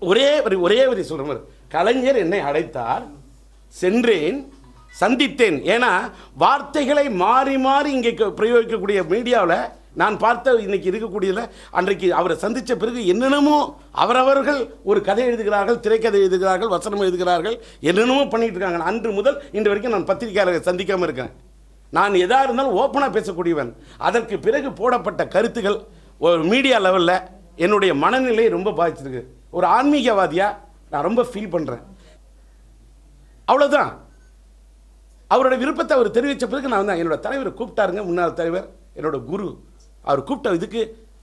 ஒரே ஒரு ஒரே வரி சொல்கிறேன் கலைஞர் என்னை அழைத்தார் சென்றேன் சந்தித்தேன் ஏன்னா வார்த்தைகளை மாறி மாறி இங்கே க- பிரயோகிக்கக்கூடிய மீடியாவில் நான் பார்த்த இன்னைக்கு இருக்கக்கூடியதில் அன்றைக்கு அவரை சந்தித்த பிறகு என்னென்னமோ அவரவர்கள் ஒரு கதை எழுதுகிறார்கள் திரைக்கதை எழுதுகிறார்கள் வசனம் எழுதுகிறார்கள் என்னென்னமோ பண்ணிட்டு இருக்காங்க அன்று முதல் இன்று வரைக்கும் நான் பத்திரிகையாளரை சந்திக்காமல் இருக்கேன் நான் எதா இருந்தாலும் ஓப்பனாக பேசக்கூடியவன் அதற்கு பிறகு போடப்பட்ட கருத்துக்கள் ஒரு மீடியா லெவலில் என்னுடைய மனநிலையை ரொம்ப பாதிச்சிருக்கு ஒரு ஆன்மீகவாதியா நான் ரொம்ப ஃபீல் பண்ணுறேன் அவ்வளோதான் அவரோட விருப்பத்தை அவர் தெரிவித்த பிறகு நான் தான் என்னோட தலைவரை கூப்பிட்டாருங்க முன்னாள் தலைவர் என்னோட குரு அவர் கூப்பிட்ட இதுக்கு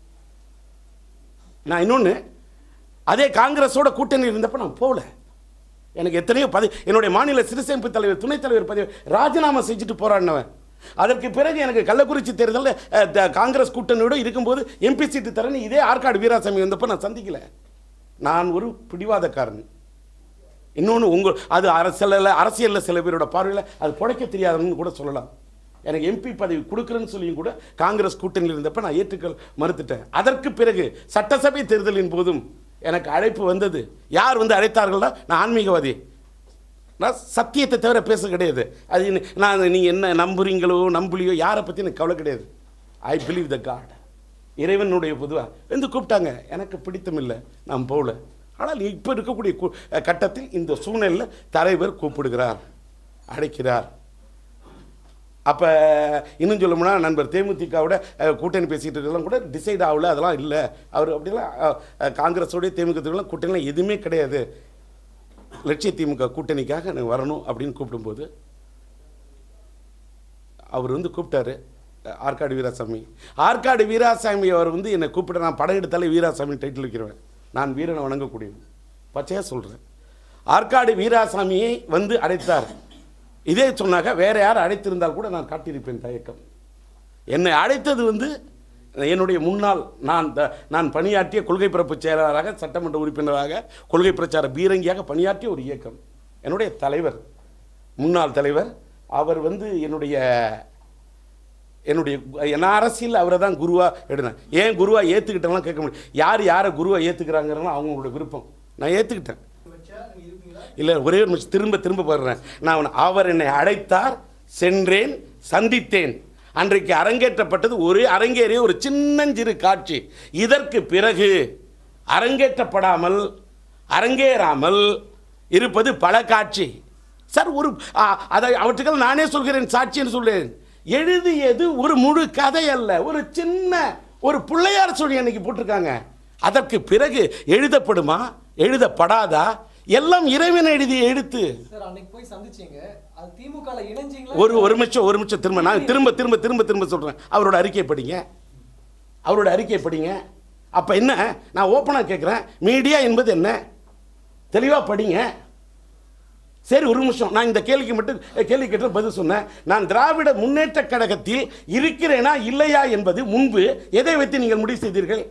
நான் இன்னொன்று அதே காங்கிரஸோட கூட்டணி இருந்தப்ப நான் போகல எனக்கு எத்தனையோ பதவி என்னுடைய மாநில சிறுசேமிப்பு தலைவர் துணைத் தலைவர் பதவி ராஜினாமா செஞ்சுட்டு போராடினவன் அதற்கு பிறகு எனக்கு கள்ளக்குறிச்சி தேர்தலில் அஹ், த- காங்கிரஸ் கூட்டணியோடு இருக்கும்போது எம்பி சீட்டு தரேன்னு இதே ஆற்காடு வீராசாமி வந்தப்போ நான் சந்திக்கல நான் ஒரு பிடிவாதக்காரன் இன்னொன்று உங்கள் அது அரசியலில் அரசியலில் சில பேரோட பார்வையில் அது புழைக்க தெரியாதுன்னு கூட சொல்லலாம் எனக்கு எம்பி பதவி கொடுக்குறேன்னு சொல்லியும் கூட காங்கிரஸ் கூட்டணியில் இருந்தப்ப நான் ஏற்றுக்கொள் மறுத்துட்டேன் அதற்கு பிறகு சட்டசபை தேர்தலின் போதும் எனக்கு அழைப்பு வந்தது யார் வந்து அழைத்தார்கள்னா நான் ஆன்மீகவாதி நான் சத்தியத்தை தவிர பேச கிடையாது அது என்ன- நான் நீங்கள் என்ன நம்புறீங்களோ நம்புலியோ யாரை பற்றி எனக்கு கவலை கிடையாது ஐ பிலீவ் த காட் இறைவனுடைய பொதுவாக வந்து கூப்பிட்டாங்க எனக்கு பிடித்தமில்லை நான் போகல ஆனால் இப்போ இருக்கக்கூடிய கு- கட்டத்தில் இந்த சூழ்நிலையில் தலைவர் கூப்பிடுகிறார் அழைக்கிறார் அப்போ இன்னும் சொல்லணும்னா நண்பர் தேமுதிகவோட அஹ், கூட்டணி பேசிகிட்டு இருக்கலாம் கூட டிசைட் ஆகல அதெல்லாம் இல்லை அவர் அப்படிலாம் அஹ், அஹ், காங்கிரஸோடைய தேமுதிகலாம் கூட்டணிலாம் எதுவுமே கிடையாது லட்சிய திமுக கூட்டணிக்காக எனக்கு வரணும் அப்படின்னு கூப்பிடும்போது அவர் வந்து கூப்பிட்டாரு அஹ், ஆற்காடு வீராசாமி ஆற்காடு வீராசாமி அவர் வந்து என்னை கூப்பிட நான் படம் எடுத்தாலே வீராசாமி டைட்டில் வைக்கிறேன் நான் வீரனை வணங்கக்கூடியவன் பச்சையாக சொல்கிறேன் ஆற்காடு வீராசாமியை வந்து அழைத்தார் இதே சொன்னாக்க வேற யார் அழைத்திருந்தால் கூட நான் காட்டியிருப்பேன் தயக்கம் என்னை அழைத்தது வந்து என்னுடைய முன்னாள் நான் த- நான் பணியாற்றிய கொள்கை பரப்பு செயலாளராக சட்டமன்ற உறுப்பினராக கொள்கை பிரச்சார பீரங்கியாக பணியாற்றிய ஒரு இயக்கம் என்னுடைய தலைவர் முன்னாள் தலைவர் அவர் வந்து என்னுடைய என்னுடைய நான் அரசியல் அவரை தான் குருவாக எடுனேன் ஏன் குருவாக ஏற்றுக்கிட்டலாம் கேட்க முடியும் யார் யாரை குருவாக ஏற்றுக்கிறாங்கிறலாம் அவங்களோட விருப்பம் நான் ஏற்றுக்கிட்டேன் இல்லை ஒரே ஒரு நிமிஷம் திரும்ப திரும்ப போடுறேன் நான் அவனை- அவர் என்னை அழைத்தார் சென்றேன் சந்தித்தேன் அன்றைக்கு அரங்கேற்றப்பட்டது ஒரே அரங்கேறிய ஒரு சின்னஞ்சிறு காட்சி இதற்கு பிறகு அரங்கேற்றப்படாமல் அரங்கேறாமல் இருப்பது பல காட்சி சார் ஒரு ஆ, அதை அவற்றுக்கள் நானே சொல்கிறேன் சாட்சின்னு சொல்றேன் எழுதியது ஒரு முழு கதை அல்ல ஒரு சின்ன ஒரு பிள்ளையார் சொல்லி அன்னைக்கு போட்டிருக்காங்க அதற்கு பிறகு எழுதப்படுமா எழுதப்படாதா எல்லாம் இறைவன் எழுதிய எழுத்து சார் அன்னைக்கு போய் சந்திச்சீங்க அது திமுக இணைஞ்சீங்களா ஒரு ஒரு நிமிஷம் ஒரு நிமிஷம் திரும்ப நான் திரும்ப திரும்ப திரும்ப திரும்ப சொல்கிறேன் அவரோட அறிக்கை படிங்க அவரோட அறிக்கை படிங்க அப்போ என்ன நான் ஓப்பனாக கேட்குறேன் மீடியா என்பது என்ன தெளிவாக படிங்க சரி ஒரு நிமிஷம் நான் இந்த கேள்விக்கு மட்டும் கேள்வி கேட்ட பதில் சொன்னேன் நான் திராவிட முன்னேற்ற கழகத்தில் இருக்கிறேனா இல்லையா என்பது முன்பு எதை வைத்து நீங்கள் முடிவு செய்தீர்கள்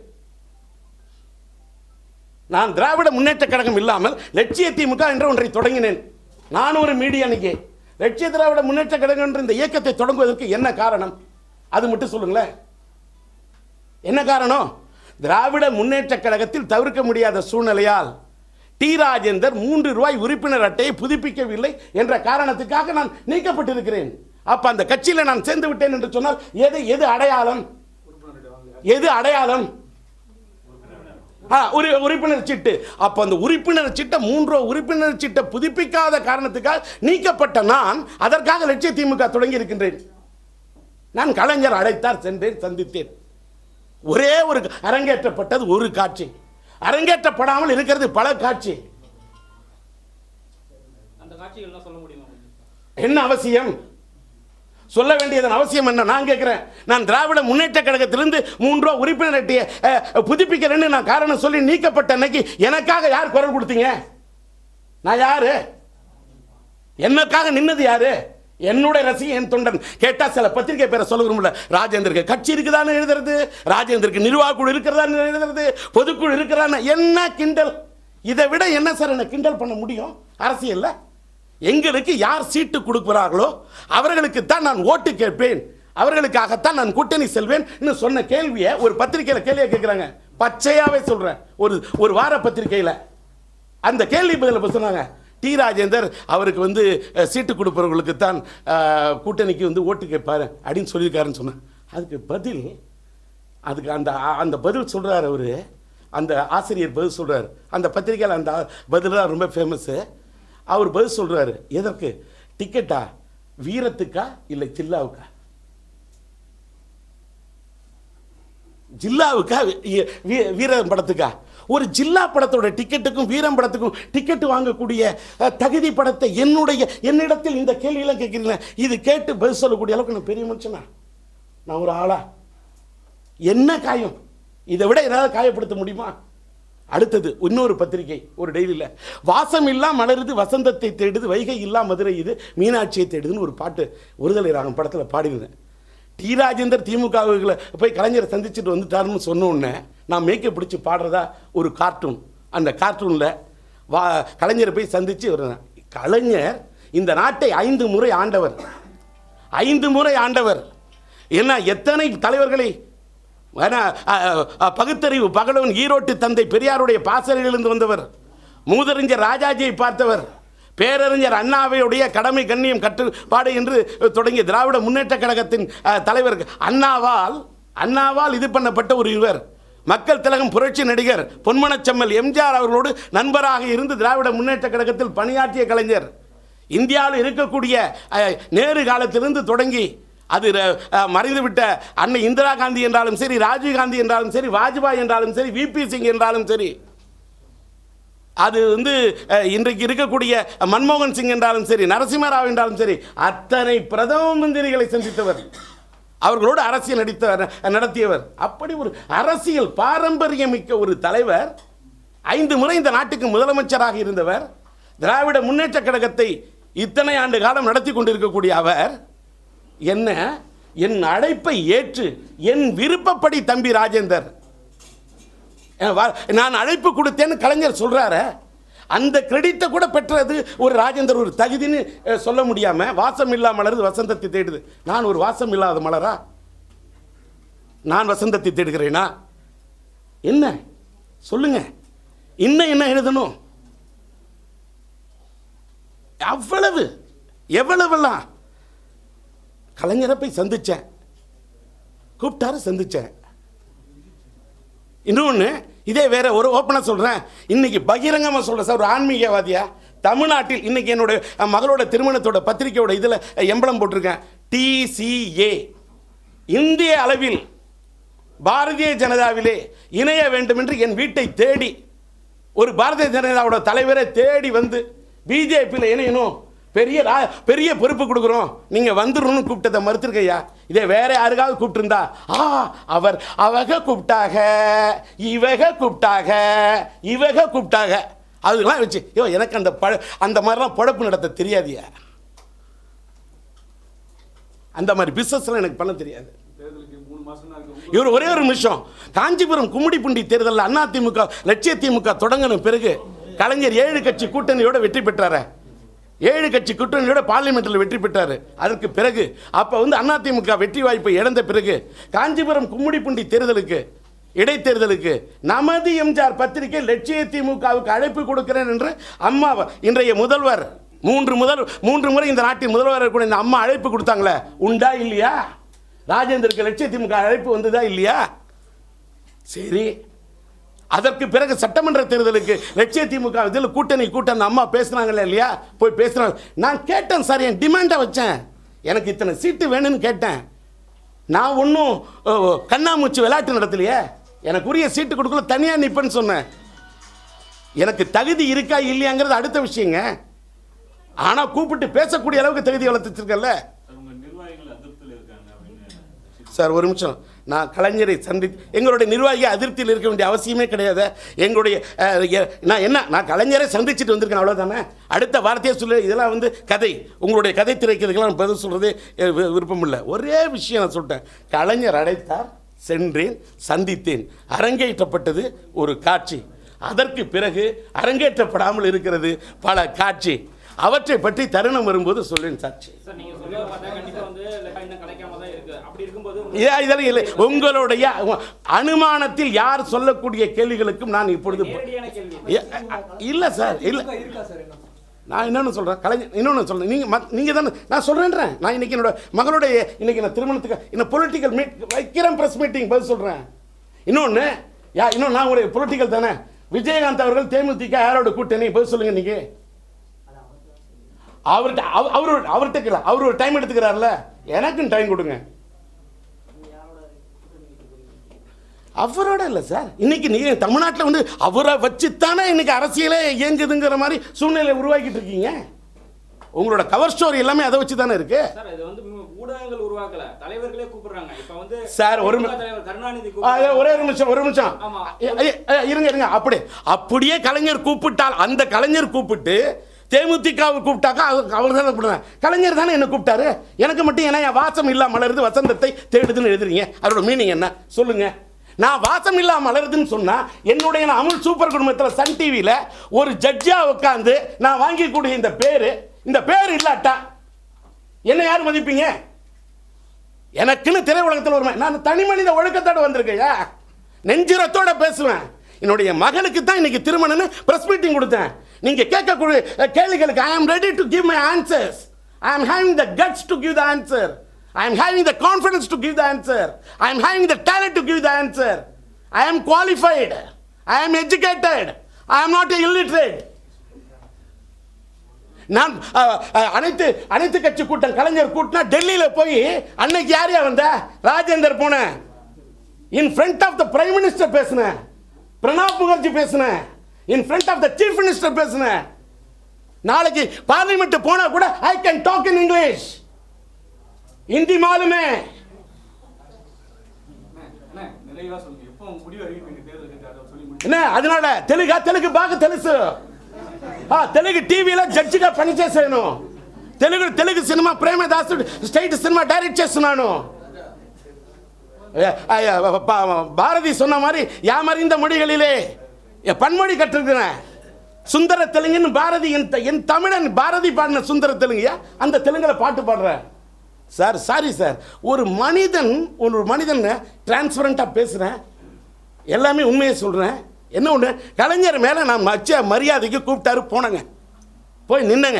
நான் திராவிட முன்னேற்ற கழகம் இல்லாமல் லட்சிய திமுக என்ற ஒன்றை தொடங்கினேன் நான் ஒரு மீடியா அன்னைக்கு லட்சிய திராவிட முன்னேற்ற கழகம் என்ற இந்த இயக்கத்தை தொடங்குவதற்கு என்ன காரணம் அது மட்டும் சொல்லுங்களேன் என்ன காரணம் திராவிட முன்னேற்ற கழகத்தில் தவிர்க்க முடியாத சூழ்நிலையால் டி ராஜேந்தர் மூன்று ரூபாய் உறுப்பினர் அட்டையை புதுப்பிக்கவில்லை என்ற காரணத்துக்காக நான் நீக்கப்பட்டிருக்கிறேன் அப்ப அந்த கட்சியில் நான் சேர்ந்து விட்டேன் என்று சொன்னால் எது எது அடையாளம் எது அடையாளம் ஆ, ஒரு உறுப்பினர் சீட்டு அப்ப அந்த உறுப்பினர் சீட்டை மூன்றோ உறுப்பினர் சீட்டை புதுப்பிக்காத காரணத்துக்காக நீக்கப்பட்ட நான் அதற்காக லட்சிய திமுக தொடங்கி இருக்கின்றேன் நான் கலைஞர் அழைத்தார் சென்றேன் சந்தித்தேன் ஒரே ஒரு அரங்கேற்றப்பட்டது ஒரு காட்சி அரங்கேற்றப்படாமல் இருக்கிறது பல காட்சி அந்த காட்சிகள்லாம் சொல்ல முடியுமா கொஞ்சம்? என்ன அவசியம் சொல்ல வேண்டியதன் அவசியம் என்ன நான் கேட்கிறேன் நான் திராவிட முன்னேற்ற கழகத்திலிருந்து மூன்று ரூபா உறுப்பினர் அட்டையை அஹ், புதுப்பிக்கிறேன்னு நான் காரணம் சொல்லி நீக்கப்பட்ட அன்னைக்கு எனக்காக யார் குரல் கொடுத்தீங்க நான் யாரு எனக்காக நின்னது யாரு என்னுடைய ரசிகன் என் தொண்டன் கேட்டா சில பத்திரிகை பேரை சொல்ல விரும்பல ராஜேந்தருக்கு கட்சி இருக்குதான்னு எழுதுறது ராஜேந்தருக்கு நிர்வாக குழு இருக்கிறதான்னு எழுதுறது பொதுக்குழு இருக்கிறான்னு என்ன கிண்டல் இதை விட என்ன சார் என்ன கிண்டல் பண்ண முடியும் அரசியல்ல எங்களுக்கு யார் சீட்டு கொடுக்கிறார்களோ அவர்களுக்கு தான் நான் ஓட்டு கேட்பேன் அவர்களுக்காகத்தான் நான் கூட்டணி செல்வேன் சொன்ன கேள்வியை ஒரு பத்திரிகையில கேள்வியை கேட்குறாங்க பச்சையாவே சொல்றேன் ஒரு ஒரு வார பத்திரிகையில அந்த கேள்வி பதில் இப்போ சொன்னாங்க டி ராஜேந்தர் அவருக்கு வந்து அஹ், சீட்டு கொடுப்பவர்களுக்கு தான் அஹ், கூட்டணிக்கு வந்து ஓட்டு கேட்பாரு அப்படின்னு சொல்லியிருக்காருன்னு சொன்னேன் அதுக்கு பதில் அதுக்கு அந்த அந்த பதில் சொல்கிறார் அவர் அந்த ஆசிரியர் பதில் சொல்கிறார் அந்த பத்திரிக்கையில் அந்த பதில் தான் ரொம்ப ஃபேமஸ்ஸு அவர் பதில் சொல்கிறாரு எதற்கு டிக்கெட்டா வீரத்துக்கா இல்லை ஜில்லாவுக்கா ஜில்லாவுக்கா வீ- வீ- வீரம் படத்துக்கா ஒரு ஜில்லா படத்தோட டிக்கெட்டுக்கும் வீரம் படத்துக்கும் டிக்கெட் வாங்கக்கூடிய அஹ், தகுதி படத்தை என்னுடைய என்னிடத்தில் இந்த கேள்வியெல்லாம் கேட்குறீங்க இது கேட்டு பதில் சொல்லக்கூடிய அளவுக்கு நான் பெரிய மனுஷனா நான் ஒரு ஆளா என்ன காயம் இதை விட ஏதாவது காயப்படுத்த முடியுமா அடுத்தது இன்னொரு பத்திரிகை ஒரு டெய்லியில் வாசம் இல்லா மலருது வசந்தத்தை தேடுது வைகை இல்லா மதுரை இது மீனாட்சியை தேடுதுன்னு ஒரு பாட்டு ஒருதலை ராகம் படத்தில் பாடியிருந்தேன் டி ராஜேந்தர் திமுகவுகளை போய் கலைஞரை சந்திச்சுட்டு வந்துட்டாருன்னு சொன்ன உடனே நான் மேக்கப் பிடிச்சி பாடுறதா ஒரு கார்ட்டூன் அந்த கார்ட்டூனில் வா கலைஞரை போய் சந்தித்து வருவேன் கலைஞர் இந்த நாட்டை ஐந்து முறை ஆண்டவர் ஐந்து முறை ஆண்டவர் என்ன எத்தனை தலைவர்களை ஏன்னா, அ, அ, பகுத்தறிவு பகலவன் ஈரோட்டு தந்தை பெரியாருடைய பாசறையிலிருந்து வந்தவர் மூதறிஞர் ராஜாஜியை பார்த்தவர் பேரறிஞர் அண்ணாவையுடைய கடமை கண்ணியம் கட்டுப்பாடு என்று தொடங்கிய திராவிட முன்னேற்ற கழகத்தின் அ, தலைவர் அண்ணாவால் அண்ணாவால் இது பண்ணப்பட்ட ஒரு இவர் மக்கள் திலகம் புரட்சி நடிகர் பொன்மனச்செம்மல் எம்ஜிஆர் அவர்களோடு நண்பராக இருந்து திராவிட முன்னேற்ற கழகத்தில் பணியாற்றிய கலைஞர் இந்தியாவில் இருக்கக்கூடிய அஹ், நேரு காலத்திலிருந்து தொடங்கி அது அஹ், மறைந்துவிட்ட அன்னை இந்திரா காந்தி என்றாலும் சரி ராஜீவ் காந்தி என்றாலும் சரி வாஜ்பாய் என்றாலும் சரி விபி சிங் என்றாலும் சரி அது வந்து அஹ், இன்றைக்கு இருக்கக்கூடிய மன்மோகன் சிங் என்றாலும் சரி நரசிம்மராவ் என்றாலும் சரி அத்தனை பிரதம மந்திரிகளை சந்தித்தவர் அவர்களோடு அரசியல் நடித்தவர் நடத்தியவர் அப்படி ஒரு அரசியல் பாரம்பரியமிக்க ஒரு தலைவர் ஐந்து முறை இந்த நாட்டுக்கு முதலமைச்சராக இருந்தவர் திராவிட முன்னேற்ற கழகத்தை இத்தனை ஆண்டு காலம் நடத்தி கொண்டிருக்கக்கூடிய அவர் என்ன என் அழைப்பை ஏற்று என் விருப்பப்படி தம்பி ராஜேந்தர் அஹ் வா- நான் அழைப்பு கொடுத்தேன்னு கலைஞர் சொல்றாரு அந்த கிரெடிட்டை கூட பெற்றது ஒரு ராஜேந்தர் ஒரு தகுதின்னு அஹ், சொல்ல முடியாம வாசம் இல்லா மலருது வசந்தத்தை தேடுது நான் ஒரு வாசம் இல்லாத மலரா நான் வசந்தத்தை தேடுகிறேனா என்ன சொல்லுங்க இன்னும் என்ன எழுதணும் அவ்வளவு எவ்வளவெல்லாம் கலைஞரை போய் சந்திச்சேன் கூப்பிட்டாரு சந்திச்சேன் இன்னொன்று இதே வேற ஒரு ஓப்பனாக சொல்கிறேன் இன்னைக்கு பகிரங்கமாக சொல்கிறேன் சார் ஒரு ஆன்மீகவாதியா தமிழ்நாட்டில் இன்னைக்கு என்னோட அஹ், மகளோட திருமணத்தோட பத்திரிக்கையோட இதில் எம்பளம் போட்டிருக்கேன் டிசிஏ இந்திய அளவில் பாரதிய ஜனதாவிலே இணைய வேண்டும் என்று என் வீட்டை தேடி ஒரு பாரதிய ஜனதாவோட தலைவரை தேடி வந்து பிஜேபியில் இணையணும் பெரிய ரா- பெரிய பொறுப்பு கொடுக்குறோம் நீங்கள் வந்துடணும்னு கூப்பிட்டதை மறுத்துருக்கையா இதே வேற யாருக்காவது கூப்பிட்டுருந்தா ஆ அவர் அவங்க கூப்பிட்டாக இவக கூப்பிட்டாக இவக கூப்பிட்டாக அதுக்கெல்லாம் வச்சு ஐயோ எனக்கு அந்த பழ அந்த மாதிரிலாம் பொழப்பு நடத்த தெரியாதியா அந்த மாதிரி பிஸ்னஸ்லாம் எனக்கு பண்ண தெரியாது தேர்தலுக்கு மூணு மாசம் தான் இருக்கு இவர் ஒரே ஒரு நிமிஷம் காஞ்சிபுரம் கும்மிடிப்பூண்டி தேர்தலில் அண்ணா திமுக லட்சிய திமுக தொடங்கின பிறகு கலைஞர் ஏழு கட்சி கூட்டணியோட வெற்றி பெற்றாரு ஏழு கட்சி கூட்டணியோட பார்லிமெண்ட்டில் வெற்றி பெற்றாரு அதற்கு பிறகு அப்போ வந்து அண்ணா திமுக வெற்றி வாய்ப்பை இழந்த பிறகு காஞ்சிபுரம் கும்மிடிப்பூண்டி தேர்தலுக்கு இடைத்தேர்தலுக்கு நமது எம்ஜிஆர் பத்திரிகை லட்சிய திமுகவுக்கு அழைப்பு கொடுக்கிறேன் என்று அம்மா இன்றைய முதல்வர் மூன்று முதல் மூன்று முறை இந்த நாட்டின் முதல்வர் கூட இந்த அம்மா அழைப்பு கொடுத்தாங்களே உண்டா இல்லையா ராஜேந்தருக்கு லட்சிய திமுக அழைப்பு வந்ததா இல்லையா சரி அதற்கு பிறகு சட்டமன்ற தேர்தலுக்கு லட்சிய திமுக இதில் கூட்டணி கூட்டம் அந்த அம்மா பேசுனாங்களே இல்லையா போய் பேசுனாங்க நான் கேட்டேன் சார் என் டிமாண்டை வச்சேன் எனக்கு இத்தனை சீட்டு வேணும்னு கேட்டேன் நான் ஒன்றும் கண்ணாமூச்சி விளையாட்டு நடத்தலையே எனக்கு உரிய சீட்டு கொடுக்கல தனியாக நிற்பேன்னு சொன்னேன் எனக்கு தகுதி இருக்கா இல்லையாங்கிறது அடுத்த விஷயங்க ஆனால் கூப்பிட்டு பேசக்கூடிய அளவுக்கு தகுதி வளர்த்து வச்சிருக்கல உங்க நிர்வாகிகள் அதிருப்தியில் இருக்காங்க அப்படின்னு சார் ஒரு நிமிஷம் நான் கலைஞரை சந்தி எங்களுடைய நிர்வாகி அதிருப்தியில் இருக்க வேண்டிய அவசியமே கிடையாது எங்களுடைய அஹ், எ- நான் என்ன நான் கலைஞரை சந்திச்சுட்டு வந்திருக்கேன் அவ்வளோதானே அடுத்த வார்த்தையை சொல்லி இதெல்லாம் வந்து கதை உங்களுடைய கதை திரைக்கிறதுக்கெல்லாம் பதில் சொல்கிறது விருப்பம் இல்லை ஒரே விஷயம் நான் சொல்லிட்டேன் கலைஞர் அழைத்தார் சென்றேன் சந்தித்தேன் அரங்கேற்றப்பட்டது ஒரு காட்சி அதற்கு பிறகு அரங்கேற்றப்படாமல் இருக்கிறது பல காட்சி அவற்றை பற்றி தருணம் வரும்போது சொல்லேன் சாட்சி சார் நீங்க சொல்றத பார்த்தா கண்டிப்பா வந்து லெக்கா இன்னும் கிடைக்காம தான் இருக்கு அப்படி இருக்கும்போது உங்க- இதா- இதெல்லாம் இல்லை உங்களுடைய அனுமானத்தில் யார் சொல்லக்கூடிய கேள்விகளுக்கும் நான் இப்பொழுது நேரடியான கேள்வி ஏ- இல்லை சார் இல்லை திமுக இருக்கா சார் என்ன நான் இன்னொன்று சொல்கிறேன் கலைஞர் இன்னொன்று சொல்கிறேன் நீங்கள் மத் நீங்கள் தானே நான் சொல்கிறேன்றேன் நான் இன்னைக்கு என்னோட மகளுடைய இன்னைக்கு நான் திருமணத்துக்கு இன்னும் பொலிட்டிக்கல் மீட் வைக்கிறேன் ப்ரெஸ் மீட்டிங் பதில் சொல்கிறேன் இன்னொன்று யா இன்னும் நான் ஒரு பொலிட்டிக்கல் தானே விஜயகாந்த் அவர்கள் தேமுதிக யாரோட கூட்டணி பதில் சொல்லுங்க இன்னைக்கு அவர்கிட்ட அவ- அவரு அவர்கிட்ட கேட்கல. அவர் ஒரு டைம் எடுத்துக்கிறார்ல எனக்கும் டைம் கொடுங்க அவரோட இல்லை சார் இன்னைக்கு நீங்க தமிழ்நாட்டில் வந்து அவரை வச்சுத்தானே இன்னைக்கு அரசியலே இயங்குதுங்கிற மாதிரி சூழ்நிலை உருவாக்கிட்டு இருக்கீங்க உங்களோட கவர் ஸ்டோரி எல்லாமே அதை வச்சு தானே இருக்கு சார் இது வந்து உம் ஊடகங்கள் உருவாக்கல தலைவர்களே கூப்பிடுறாங்க இப்ப வந்து சார், ஒரு மி- திமுக தலைவர் கருணாநிதி ஆ, கூப்பிடுறாங்க. ஒரே ஒரு நிமிஷம் ஒரு நிமிஷம் ஆமா. ஐ- ஐ- ஐ- இருங்க இருங்க அப்படி அப்படியே கலைஞர் கூப்பிட்டால் அந்த கலைஞர் கூப்பிட்டு தேமுதிகவை கூப்பிட்டாக்கா அவர் தானே கூப்பிடுவேன் கலைஞர் தானே என்ன கூப்பிட்டாரு எனக்கு மட்டும் ஏன்னா என் வாசம் இல்லா மலருது வசந்தத்தை தேடுதுன்னு எழுதுறீங்க அதோட மீனிங் என்ன சொல்லுங்க நான் வாசம் இல்லா மலருதுன்னு சொன்னா என்னுடைய நான் அமுல் சூப்பர் குடும்பத்தில் சன் டிவியில் ஒரு ஜட்ஜா உட்காந்து நான் வாங்கிக்கூடிய இந்த பேரு இந்த பேர் இல்லாட்டா என்ன யார் மதிப்பீங்க எனக்குன்னு திரையுலகத்தில் ஒரு ம- நான் தனி மனித ஒழுக்கத்தோடு வந்திருக்கையா நெஞ்சுரத்தோட பேசுவேன் என்னுடைய மகனுக்கு தான் இன்னைக்கு திருமணம்னு பிரஸ் மீட்டிங் கொடுத்தேன் நீங்க கேட்கக்கூடிய அஹ், கேள்விகளுக்கு I am ready to give my answers I am having the guts to give the answer I am having the confidence to give the answer I am having the talent to give the answer I am qualified ஐ ஆம் educated I am not illiterate நான் அஹ், அஹ், அனைத்து அனைத்து கட்சி கூட்டம் கலைஞர் கூட்டினா டெல்லியில போய் அன்னைக்கு யார் யார் வந்த ராஜேந்தர் போனேன் in front of the prime minister பேசினேன் பிரணாப் முகர்ஜி பேசினேன் in front of the chief minister பேசினேன் நாளைக்கு பார்லிமெண்ட் போனா கூட I can talk in English Hindi மாலுமே அண்ணே, அண்ணே, நிறைவா சொல்லுங்க எப்போ உங்க முடிவு அறிவிப்பீங்க தேர்தலுக்கு அதை சொல்லி முடிச்சு என்ன அதனால తెలుగా తెలుగు బాగా తెలుసు ఆ తెలుగు టీవీలో జడ్జిగా పనిచేశాను తెలుగు తెలుగు సినిమా ప్రేమదాసుడు స్టేట్ సినిమా డైరెక్ట్ చేస్తున్నాను ஏ, ஐ, ப- பாரதி சொன்ன மாதிரி யாமறிந்த மொழிகளிலே எ, பன்மொழி கற்றுக்கிறேன் சுந்தர தெலுங்குன்னு பாரதி என் த- என் தமிழன் பாரதி பாடின சுந்தர தெலுங்குயா அந்த தெலுங்குல பாட்டு பாடுறேன் சார் சாரி சார் ஒரு மனிதன் ஒரு மனிதன் டிரான்ஸ்பரண்ட்டாக பேசுகிறேன் எல்லாமே உண்மையை சொல்கிறேன் என்ன ஒன்று கலைஞர் மேலே நான் வச்ச மரியாதைக்கு கூப்பிட்டாரு போனேங்க போய் நின்னங்க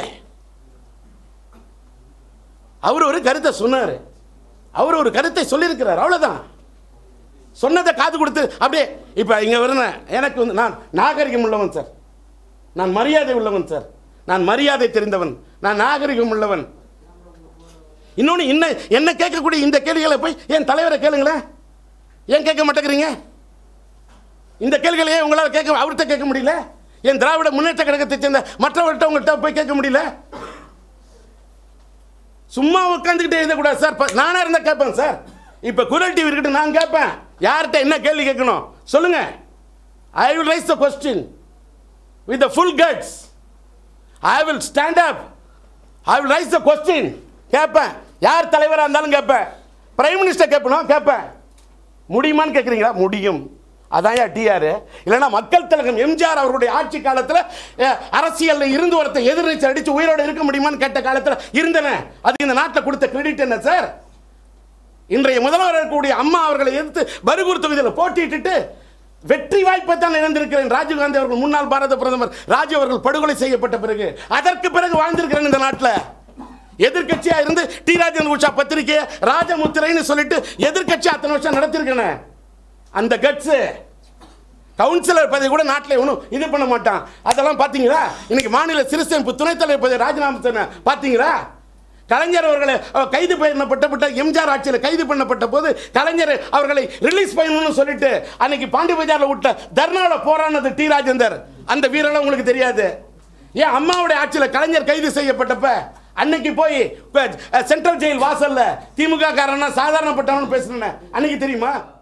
அவர் ஒரு கருத்தை சொன்னார் அவர் ஒரு கருத்தை சொல்லியிருக்கிறார் அவ்வளோதான் சொன்னதை காது கொடுத்து அப்படியே இப்போ இங்கே வரேன் எனக்கு வந்து நான் நாகரிகம் உள்ளவன் சார் நான் மரியாதை உள்ளவன் சார் நான் மரியாதை தெரிந்தவன் நான் நாகரிகம் உள்ளவன் இன்னொன்று என்ன என்ன கேட்கக்கூடிய இந்த கேள்விகளை போய் என் தலைவரை கேளுங்களேன் ஏன் கேட்க மாட்டேங்கிறீங்க இந்த கேள்விகளை ஏன் உங்களால் கேட்க அவர்கிட்ட கேட்க முடியல என் திராவிட முன்னேற்ற கழகத்தை சேர்ந்த மற்றவர்கிட்ட உங்கள்கிட்ட போய் கேட்க முடியல சும்மா உட்காந்துக்கிட்டே எழுதக்கூடாது சார் ப- நானா இருந்தால் கேட்பேன் சார் இப்போ குரல் டிவி இருக்கட்டும் நான் கேட்பேன் யார்கிட்ட என்ன கேள்வி கேட்கணும் சொல்லுங்க I will raise the question with the full guts I will stand up I will raise the question கேட்பேன் யார் தலைவராக இருந்தாலும் கேட்பேன் பிரைம் மினிஸ்டர் கேட்பணும் கேட்பேன் முடியுமான்னு கேட்குறீங்களா முடியும் அதான் டிஆர் இல்லைன்னா மக்கள் திலகம் எம்ஜிஆர் அவருடைய ஆட்சி காலத்தில் அரசியலில் இருந்து ஒருத்த எதிர்நீச்சல் அடித்து உயிரோடு இருக்க முடியுமான்னு கேட்ட காலத்தில் இருந்தன அது இந்த நாட்டில் கொடுத்த கிரெடிட் என்ன சார் இன்றைய முதல்வர் இருக்கக்கூடிய அம்மா அவர்களை எதிர்த்து பருகூர் தொகுதியில் போட்டியிட்டு வெற்றி வாய்ப்பை தான் இழந்திருக்கிறேன் ராஜீவ்காந்தி அவர்கள் முன்னாள் பாரத பிரதமர் ராஜீவ் அவர்கள் படுகொலை செய்யப்பட்ட பிறகு அதற்கு பிறகு வாழ்ந்திருக்கிறேன் இந்த நாட்டில் எதிர்க்கட்சியா இருந்து டி ராஜேந்திர உஷா பத்திரிகை ராஜமுத்திரைன்னு சொல்லிட்டு எதிர்க்கட்சி அத்தனை வருஷம் நடத்திருக்கேன் அந்த கட்ஸ் கவுன்சிலர் பதவி கூட நாட்டில் ஒன்றும் இது பண்ண மாட்டான் அதெல்லாம் பார்த்தீங்களா இன்னைக்கு மாநில சிறுசேமிப்பு துணைத் தலைவர் பதவி ராஜினாமா பண்ண பார்த்தீங்களா கலைஞர் அவர்களை அஹ், கைது பண்ணப்பட்ட எம்ஜிஆர் ஆட்சியில் கைது பண்ணப்பட்ட போது கலைஞர் அவர்களை ரிலீஸ் பண்ணணும்னு சொல்லிட்டு அன்னைக்கு பாண்டி பஜாரில் விட்ட தர்ணாவில் போராடினது டி ராஜேந்தர் அந்த வீரெல்லாம் உங்களுக்கு தெரியாது ஏன் அம்மாவுடைய ஆட்சியில் கலைஞர் கைது செய்யப்பட்டப்ப அன்னைக்கு போய் இப்ப, அஹ், சென்ட்ரல் ஜெயில் வாசல்ல திமுக காரனா சாதாரணப்பட்டவன் பேசுனேன் அன்னைக்கு தெரியுமா